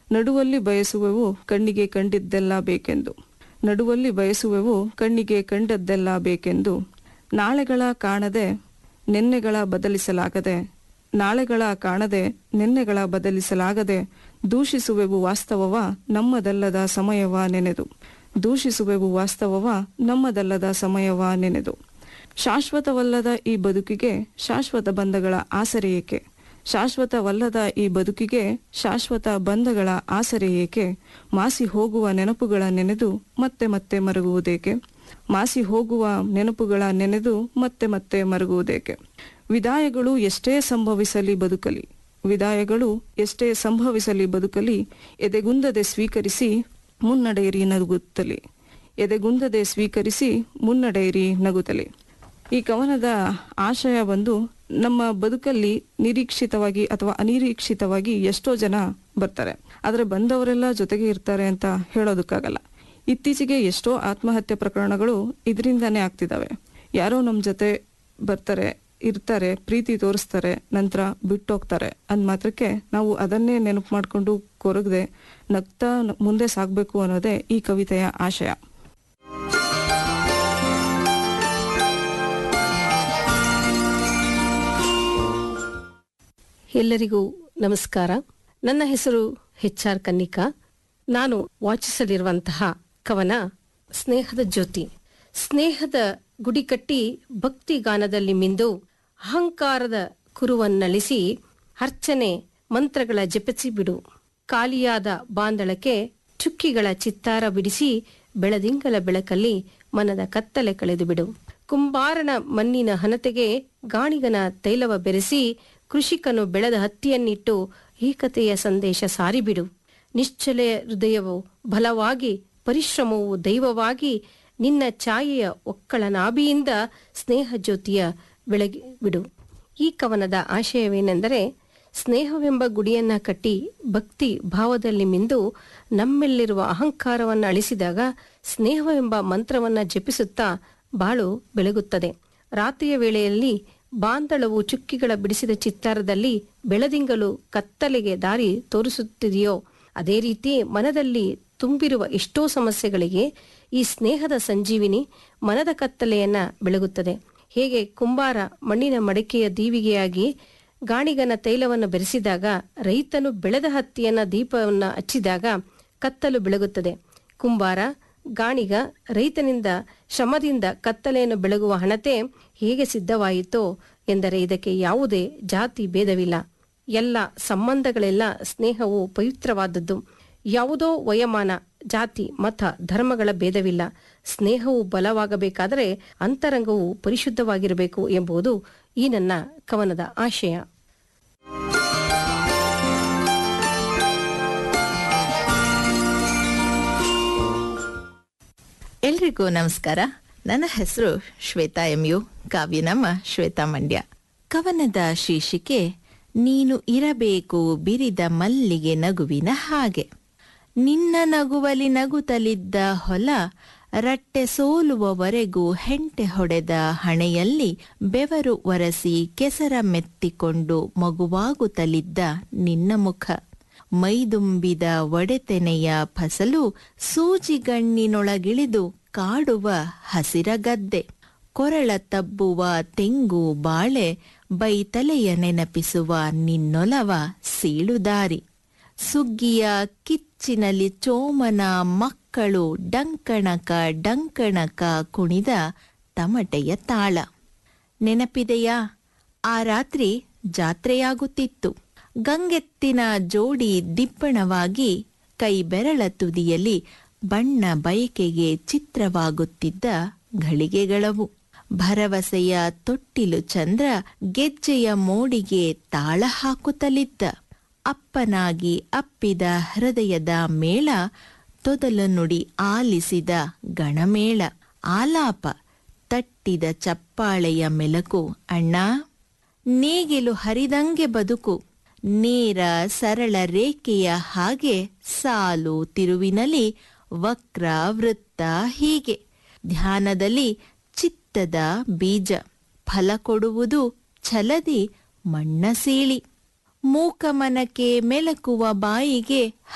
ನಡುವಲ್ಲಿ ಬಯಸುವೆವು ಕಣ್ಣಿಗೆ ಕಂಡಿದ್ದೆಲ್ಲ ಬೇಕೆಂದು ನಡುವಲ್ಲಿ ಬಯಸುವೆವು ಕಣ್ಣಿಗೆ ಕಂಡದ್ದೆಲ್ಲ ಬೇಕೆಂದು ನಾಳೆಗಳ ಕಾಣದೆ ನೆನ್ನೆಗಳ ಬದಲಿಸಲಾಗದೆ ನಾಳೆಗಳ ಕಾಣದೆ ನೆನ್ನೆಗಳ ಬದಲಿಸಲಾಗದೆ ದೂಷಿಸುವೆವು ವಾಸ್ತವವ ನಮ್ಮದಲ್ಲದ ಸಮಯವ ನೆನೆದು ದೂಷಿಸುವೆವು ವಾಸ್ತವವ ನಮ್ಮದಲ್ಲದ ಸಮಯವ ನೆನೆದು ಶಾಶ್ವತವಲ್ಲದ ಈ ಬದುಕಿಗೆ ಶಾಶ್ವತ ಬಂಧಗಳ ಆಸರೆ ಏಕೆ ಶಾಶ್ವತವಲ್ಲದ ಈ ಬದುಕಿಗೆ ಶಾಶ್ವತ ಬಂಧಗಳ ಆಸರೆ ಏಕೆ ಮಾಸಿ ಹೋಗುವ ನೆನಪುಗಳ ನೆನೆದು ಮತ್ತೆ ಮತ್ತೆ ಮರುಗುವುದೇಕೆ ಮಾಸಿ ಹೋಗುವ ನೆನಪುಗಳ ನೆನೆದು ಮತ್ತೆ ಮತ್ತೆ ಮರುಗುವುದೇಕೆ ವಿದಾಯಗಳು ಎಷ್ಟೇ ಸಂಭವಿಸಲಿ ಬದುಕಲಿ ವಿದಾಯಗಳು ಎಷ್ಟೇ ಸಂಭವಿಸಲಿ ಬದುಕಲಿ ಎದೆಗುಂದದೆ ಸ್ವೀಕರಿಸಿ ಮುನ್ನಡೆಯಿರಿ ನಗುತ್ತಲಿ ಎದೆಗುಂದದೆ ಸ್ವೀಕರಿಸಿ ಮುನ್ನಡೆಯಿರಿ ನಗುತ್ತಲಿ ಈ ಕವನದ ಆಶಯ ಬಂದು ನಮ್ಮ ಬದುಕಲ್ಲಿ ನಿರೀಕ್ಷಿತವಾಗಿ ಅಥವಾ ಅನಿರೀಕ್ಷಿತವಾಗಿ ಎಷ್ಟೋ ಜನ ಬರ್ತಾರೆ ಆದರೆ ಬಂದವರೆಲ್ಲ ಜೊತೆಗೆ ಇರ್ತಾರೆ ಅಂತ ಹೇಳೋದಕ್ಕಾಗಲ್ಲ ಇತ್ತೀಚೆಗೆ ಎಷ್ಟೋ ಆತ್ಮಹತ್ಯೆ ಪ್ರಕರಣಗಳು ಇದರಿಂದಾನೇ ಆಗ್ತಿದ್ದಾವೆ ಯಾರೋ ನಮ್ಮ ಜೊತೆ ಬರ್ತಾರೆ ಇರ್ತಾರೆ ಪ್ರೀತಿ ತೋರಿಸ್ತಾರೆ ನಂತರ ಬಿಟ್ಟೋಗ್ತಾರೆ ಅಂದ ಮಾತ್ರಕ್ಕೆ ನಾವು ಅದನ್ನೇ ನೆನಪು ಮಾಡಿಕೊಂಡು ಕೊರಗದೆ ನಗ್ತಾ ಮುಂದೆ ಸಾಗಬೇಕು ಅನ್ನೋದೇ ಈ ಕವಿತೆಯ ಆಶಯ ಎಲ್ಲರಿಗೂ ನಮಸ್ಕಾರ ನನ್ನ ಹೆಸರು ಎಚ್ ಆರ್ ಕನ್ನಿಕಾ ನಾನು ವಾಚಿಸಲಿರುವಂತಹ ಕವನ ಸ್ನೇಹದ ಜ್ಯೋತಿ ಸ್ನೇಹದ ಗುಡಿ ಕಟ್ಟಿ ಭಕ್ತಿ ಗಾನದಲ್ಲಿ ಮಿಂದು ಅಹಂಕಾರದ ಕುರುವನ್ನಳಿಸಿ ಅರ್ಚನೆ ಮಂತ್ರಗಳ ಜಪಿಸಿ ಬಿಡು ಖಾಲಿಯಾದ ಬಾಂದಳಕ್ಕೆ ಚುಕ್ಕಿಗಳ ಚಿತ್ತಾರ ಬಿಡಿಸಿ ಬೆಳದಿಂಗಳ ಬೆಳಕಲ್ಲಿ ಮನದ ಕತ್ತಲೆ ಕಳೆದು ಬಿಡು ಕುಂಬಾರನ ಮಣ್ಣಿನ ಹನತೆಗೆ ಗಾಣಿಗನ ತೈಲವ ಬೆರೆಸಿ ಕೃಷಿಕನು ಬೆಳೆದ ಹತ್ತಿಯನ್ನಿಟ್ಟು ಏಕತೆಯ ಸಂದೇಶ ಸಾರಿಬಿಡು ನಿಶ್ಚಲ ಹೃದಯವು ಬಲವಾಗಿ ಪರಿಶ್ರಮವು ದೈವವಾಗಿ ನಿನ್ನ ಛಾಯೆಯ ಒಕ್ಕಳ ನಾಭಿಯಿಂದ ಸ್ನೇಹ ಜ್ಯೋತಿಯ ಬೆಳಗಿ ಬಿಡು ಈ ಕವನದ ಆಶಯವೇನೆಂದರೆ ಸ್ನೇಹವೆಂಬ ಗುಡಿಯನ್ನ ಕಟ್ಟಿ ಭಕ್ತಿ ಭಾವದಲ್ಲಿ ಮಿಂದು ನಮ್ಮೆಲ್ಲಿರುವ ಅಹಂಕಾರವನ್ನು ಅಳಿಸಿದಾಗ ಸ್ನೇಹವೆಂಬ ಮಂತ್ರವನ್ನ ಜಪಿಸುತ್ತಾ ಬಾಳು ಬೆಳಗುತ್ತದೆ ರಾತ್ರಿಯ ವೇಳೆಯಲ್ಲಿ ಬಾಂದಳವು ಚುಕ್ಕಿಗಳ ಬಿಡಿಸಿದ ಚಿತ್ತಾರದಲ್ಲಿ ಬೆಳದಿಂಗಲು ಕತ್ತಲೆಗೆ ದಾರಿ ತೋರಿಸುತ್ತಿದೆಯೋ ಅದೇ ರೀತಿ ಮನದಲ್ಲಿ ತುಂಬಿರುವ ಎಷ್ಟೋ ಸಮಸ್ಯೆಗಳಿಗೆ ಈ ಸ್ನೇಹದ ಸಂಜೀವಿನಿ ಮನದ ಕತ್ತಲೆಯನ್ನ ಬೆಳಗುತ್ತದೆ ಹೇಗೆ ಕುಂಬಾರ ಮಣ್ಣಿನ ಮಡಕೆಯ ದೀವಿಗೆಯಾಗಿ ಗಾಣಿಗನ ತೈಲವನ್ನು ಬೆರೆಸಿದಾಗ ರೈತನು ಬೆಳೆದ ಹತ್ತಿಯನ್ನ ದೀಪವನ್ನ ಹಚ್ಚಿದಾಗ ಕತ್ತಲು ಬೆಳಗುತ್ತದೆ ಕುಂಬಾರ ಗಾಣಿಗ ರೈತನಿಂದ ಶ್ರಮದಿಂದ ಕತ್ತಲೆಯನ್ನು ಬೆಳಗುವ ಹಣತೆ ಹೇಗೆ ಸಿದ್ಧವಾಯಿತೋ ಎಂದರೆ ಇದಕ್ಕೆ ಯಾವುದೇ ಜಾತಿ ಭೇದವಿಲ್ಲ ಎಲ್ಲ ಸಂಬಂಧಗಳೆಲ್ಲ ಸ್ನೇಹವು ಪವಿತ್ರವಾದದ್ದು ಯಾವುದೋ ವಯಮಾನ ಜಾತಿ ಮತ ಧರ್ಮಗಳ ಭೇದವಿಲ್ಲ ಸ್ನೇಹವು ಬಲವಾಗಬೇಕಾದರೆ ಅಂತರಂಗವು ಪರಿಶುದ್ಧವಾಗಿರಬೇಕು ಎಂಬುದು ಈ ನನ್ನ ಕವನದ ಆಶಯ ಎಲ್ರಿಗೂ ನಮಸ್ಕಾರ ನನ್ನ ಹೆಸರು ಶ್ವೇತಾ ಎಂ ಯು ಕಾವ್ಯ ನಮ್ಮ ಶ್ವೇತಾ ಮಂಡ್ಯ ಕವನದ ಶೀರ್ಷಿಕೆ ನೀನು ಇರಬೇಕು ಬಿರಿದ ಮಲ್ಲಿಗೆ ನಗುವಿನ ಹಾಗೆ ನಿನ್ನ ನಗುವಲಿ ನಗುತ್ತಲಿದ್ದ ಹೊಲ ರಟ್ಟೆ ಸೋಲುವವರೆಗೂ ಹೆಂಟೆ ಹೊಡೆದ ಹಣೆಯಲ್ಲಿ ಬೆವರು ಒರೆಸಿ ಕೆಸರ ಮೆತ್ತಿಕೊಂಡು ಮಗುವಾಗುತ್ತಲಿದ್ದ ನಿನ್ನ ಮುಖ ಮೈದುಂಬಿದ ಒಡೆತೆನೆಯ ಫಸಲು ಸೂಜಿಗಣ್ಣಿನೊಳಗಿಳಿದು ಕಾಡುವ ಹಸಿರಗದ್ದೆ ಕೊರಳ ತಬ್ಬುವ ತೆಂಗು ಬಾಳೆ ಬೈತಲೆಯ ನೆನಪಿಸುವ ನಿನ್ನೊಲವ ಸೀಳುದಾರಿ ಸುಗ್ಗಿಯ ಕಿಚ್ಚಿನಲ್ಲಿ ಚೋಮನ ಮಕ್ಕಳು ಡಂಕಣಕ ಡಂಕಣಕ ಕುಣಿದ ತಮಟೆಯ ತಾಳ ನೆನಪಿದೆಯಾ ಆ ರಾತ್ರಿ ಜಾತ್ರೆಯಾಗುತ್ತಿತ್ತು ಗಂಗೆತ್ತಿನ ಜೋಡಿ ದಿಬ್ಬಣವಾಗಿ ಕೈ ಬೆರಳ ತುದಿಯಲ್ಲಿ ಬಣ್ಣ ಬಯಕೆಗೆ ಚಿತ್ರವಾಗುತ್ತಿದ್ದ ಘಳಿಗೆಗಳವು ಭರವಸೆಯ ತೊಟ್ಟಿಲು ಚಂದ್ರ ಗೆಜ್ಜೆಯ ಮೋಡಿಗೆ ತಾಳ ಹಾಕುತ್ತಲಿದ್ದ ಅಪ್ಪನಾಗಿ ಅಪ್ಪಿದ ಹೃದಯದ ಮೇಳ ತೊದಲು ನುಡಿ ಆಲಿಸಿದ ಗಣಮೇಳ ಆಲಾಪ ತಟ್ಟಿದ ಚಪ್ಪಾಳೆಯ ಮೆಲಕು ಅಣ್ಣ ನೇಗಿಲು ಹರಿದಂಗೆ ಬದುಕು ನೇರ ಸರಳ ರೇಖೆಯ ಹಾಗೆ ಸಾಲು ತಿರುವಿನಲ್ಲಿ ವಕ್ರ ವೃತ್ತ ಹೀಗೆ ಧ್ಯಾನದಲ್ಲಿ ಚಿತ್ತದ ಬೀಜ ಫಲ ಕೊಡುವುದು ಛಲದಿ ಮಣ್ಣ ಸೀಳಿ ಮೂಕಮನಕ್ಕೆ ಮೆಲಕುವ ಬಾಯಿಗೆ